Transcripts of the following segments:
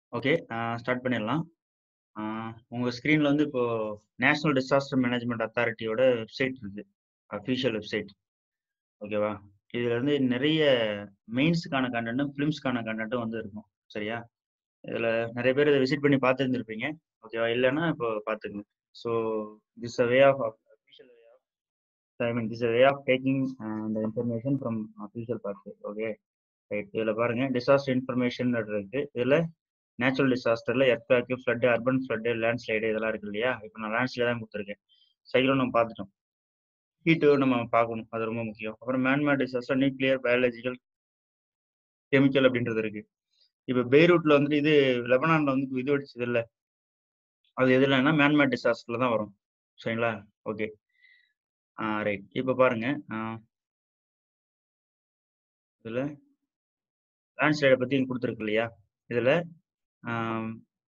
Okay. அ start பண்ணிடலாம். ஆ உங்க ஸ்க்ரீன்ல வந்து இப்போ நேஷனல் டிசாஸ்டர் மேனேஜ்மென்ட் அத்தாரிட்டியோட வெப்சைட் இருக்கு. Official website. ஓகேவா? இதுல வந்து நெறைய மெயின்ஸ்க்கான கன்டென்ட்டும், பிலிம்ஸ்க்கான கன்டென்ட்டும் வந்து இருக்கும். சரியா? இதுல நெறைய பேர் இத விசிட் பண்ணி பார்த்திருந்திருப்பீங்க. ஓகேவா? இல்லன்னா இப்போ பார்த்துக்கங்க. So this a way of official way of I mean this a way of taking a the information from official parts. Okay. Right. இதுல பாருங்க டிசாஸ்டர் இன்ஃபர்மேஷன் இருக்கு. இதுல நேச்சுரல் டிசாஸ்டர்ல earthquake, flood, urban flood, landslide இதெல்லாம் இருக்கு இல்லையா? இப்ப நான் லேண்ட்ஸ்லைடு தான் குடுத்துருக்கேன். சைக்ளோன் நம்ம பார்த்துட்டோம். ஹீட் வேவ் நம்ம பார்க்கணும். அது ரொம்ப முக்கியம். அப்புறம் man made disaster, nuclear, biological, chemical அப்படின்றது இருக்கு. இப்ப பெய்ரூட்ல வந்துட்டு இது லெபனான்ல வந்து இது வெடிச்சதுல்ல. அது எதுலன்னா மேன் மேட் டிசாஸ்டர்ல தான் வரும். சரிங்களா? ஓகே. ஆ ரைட். இப்ப பாருங்க. ஆ இதுல லேண்ட்ஸ்லைட பத்தி இங்க குடுத்துருக்கு இல்லையா? இதுல ஆம்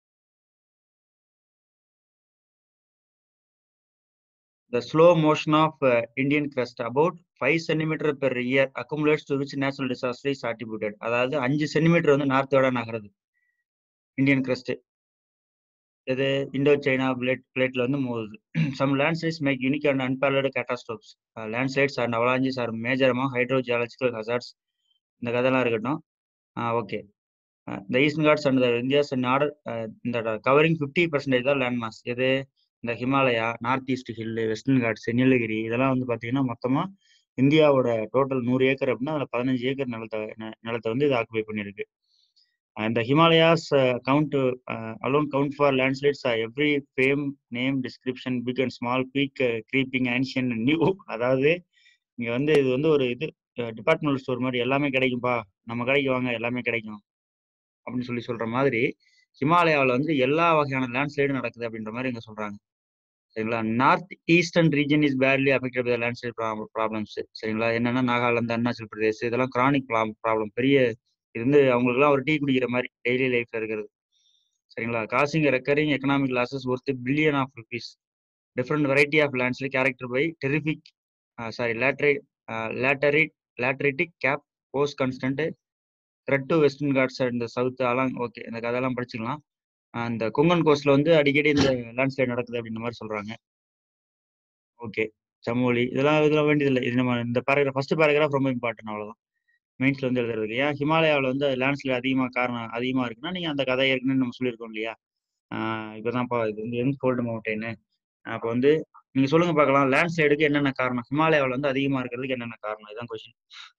The slow motion of uh, Indian crust about 5 centimeter per year accumulates to which natural disaster is attributed. அதாவது 5 சென்டிமீட்டர் வந்து நார்த்தோட நகருது. Indian crust. இது இந்தோ சைனா பிளேட் பிளேட்ல வந்து மோதுது. Some landslides make unique and unparalleled catastrophes. Uh, landslides and avalanches are major among hydrogeological hazards. இந்த கதைலாம் இருக்கட்டும். ஆ okay. Uh, the Eastern Ghats and the India's in order uh, இந்த covering 50% தான் land mass. எது? இந்த Himalaya, north east hill, western Ghats, Nilgiri இதெல்லாம் வந்து பார்த்தீங்கன்னா, மொத்தமா இந்தியாவோட டோட்டல் 100 ஏக்கர் அப்படின்னா, அதுல 15 ஏக்கர் நிலத்த ந நிலத்த வந்து இது ஆக்குபை பண்ணியிருக்கு. And the Himalayas uh, count uh, alone count for landslides uh, every fame, name, description, big and small, peak, uh, creeping, ancient, and new. அதாவது இங்க வந்து இது வந்து ஒரு இது டிபார்ட்மெண்டல் ஸ்டோர் மாரி எல்லாமே கிடைக்கும்பா. நம்ம கடைக்கு வாங்க எல்லாமே கிடைக்கும். அப்படின்னு சொல்லி சொல்ற மாதிரி, ஹிமாலயாவுல வந்து எல்லா வகையான லேண்ட்ஸ்லைடும் நடக்குது அப்படின்ற மாரி இங்க சொல்றாங்க. சரிங்களா? North eastern region is badly affected by landslide prob problems. சரிங்களா? என்னன்னா நாகாலாந்து, அருணாச்சல் பிரதேஷ் இதெல்லாம் கிரானிக் ப்ராப் ப்ராப்ளம். பெரிய இது வந்து அவங்களுக்கெல்லாம் ஒரு டீ குடிக்கிற மாரி டெய்லி லைஃப்ல இருக்கிறது. சரிங்களா? Causing recurring economic losses worth billion of rupees. Different variety of landslide character by terrific uh sorry later uh lateri lateritic cap post constant threat to western Ghats and south along okay. இந்த கதையெல்லாம் படிச்சுக்கலாம். அந்த கொங்கன் கோஸ்ட்ல வந்து அடிக்கடி இந்த landslide நடக்குது அப்படின்ற மாரி சொல்றாங்க. ஓகே. சமோலி இதெல்லாம் இதெல்லாம் வேண்டியதில்ல. இது நம்ம இந்த பேராகிராஃப் ஃபர்ஸ்ட் பேராகிராஃப் ரொம்ப இம்பார்ட்டன்ட் அவ்வளோதான். மெயின்ஸ்ல வந்து எழுதுறதுக்கு. ஏன் ஹிமாலயாவுல வந்து லேண்ட்ஸ்லைட் அதிகமா காரணம் அதிகமா இருக்குன்னா, நீங்க அந்த கதை ஏற்கனவே நம்ம சொல்லியிருக்கோம் இல்லையா? ஆ இப்பதான்ப்பா இது வந்து யங் கோல்டு மவுண்டெயினு. அப்ப வந்து நீங்க சொல்லுங்க பார்க்கலாம். லேண்ட்ஸ்லைடுக்கு என்னென்ன காரணம்? ஹிமாலயாவுல வந்து அதிகமா இருக்கிறதுக்கு என்னென்ன காரணம்? இதான் கொஸ்டின்.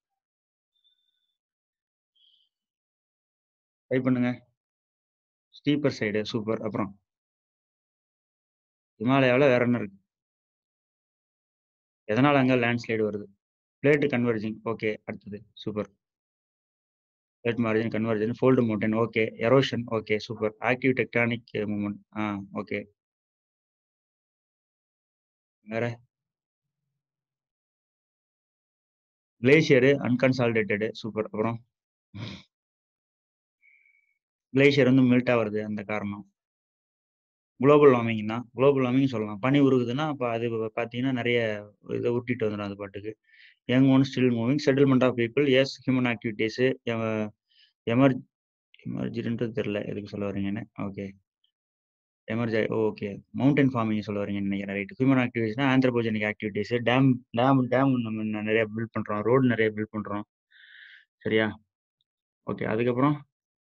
டைப் பண்ணுங்க. Steeper side super. அப்புறம்? ஹிமாலயாவுல வேற என்ன இருக்கு? எதனால அங்க லேண்ட்ஸ்லைடு வருது? Plate converging. ஓகே. அடுத்தது. Super. Plate margin convergence, fold mountain. Okay. Erosion. Okay. Super. Active tectonic movement. ஆ ஓகே. வேற? Glacier unconsolidated. சூப்பர். அப்புறம்? கிளேசியர் வந்து மெல்ட் ஆவறது அந்த காரணம். குளோபல் வார்மிங் தான். குளோபல் வார்மிங் சொல்லலாம். பனி உருகுதுன்னா, அப்ப அது பார்த்தீங்கன்னா, நெறைய இத உருட்டிட்டு வந்துரும் அது பாட்டுக்கு. Young one still moving, settlement of people, yes human activities, uh emer எமர்ஜின்றது தெரியல. எதுக்கு சொல்ல வர்றீங்கன்னு. Okay. Emerge okay. Mountain forming சொல்ல வர்றீங்கன்னு நெனைக்கிறேன். ரைட். ஹியூமன் ஆக்டிவிட்டீஸ்னா anthropogenic activities, dam dam dam நம்ம நெறைய பில்ட் பண்றோம். ரோட் நெறைய பில்ட் பண்றோம். சரியா? ஓகே. அதுக்கப்புறம்?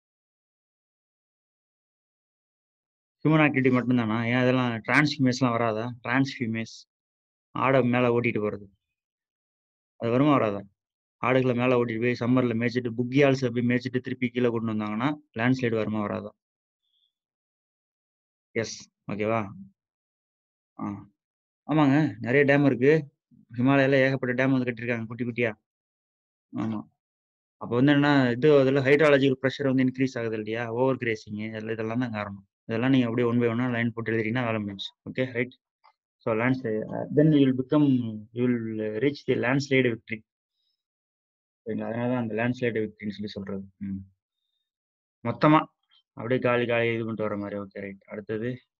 ஹியூமன் ஆக்டிவிட்டி மட்டும் தானா? ஏன் அதெல்லாம் டிரான்ஸ்ஹியூமஸ்லாம் வராதா? டிரான்ஸ்ஹியூமஸ். ஆட மேல ஓட்டிட்டு போறது. அது வருமா வராதா? ஆடுகள மேல ஓட்டிட்டு போய் சம்மர்ல மேய்ச்சுட்டு புக்கியால்ஸ போய் மேய்ச்சுட்டு திருப்பி கீழ கொண்டு வந்தாங்கன்னா, லேண்ட்ஸ்லைடு வருமா வராதா? எஸ். ஓகேவா? ஆ. ஆமாங்க. நெறைய டேம் இருக்கு. ஹிமாலயால ஏகப்பட்ட டேம் வந்து கட்டியிருக்காங்க குட்டி குட்டியா. ஆமா. அப்ப வந்து என்னன்னா, இது அதுல ஹைட்ராலஜிக்கல் பிரஷர் வந்து இன்கிரீஸ் ஆகுது இல்லையா? ஓவர் கிரேசிங் இதெல்லாம் தான் காரணம். இதெல்லாம் நீங்க அப்படியே ஒன் பை ஒன்னா லைன் போட்டு எழுதிட்டீங்கன்னா வேலை முடிஞ்சுச்சு. Okay. Right. So landslide then you will become you will reach the landslide victory. சரிங்களா? அதனால தான் அந்த லேண்ட்ஸ்லைடு விக்டரின்னு சொல்லி சொல்றது. ம். மொத்தமா அப்படியே காலி காலி இது பண்ணிட்டு வர மாரி. Okay right. அடுத்தது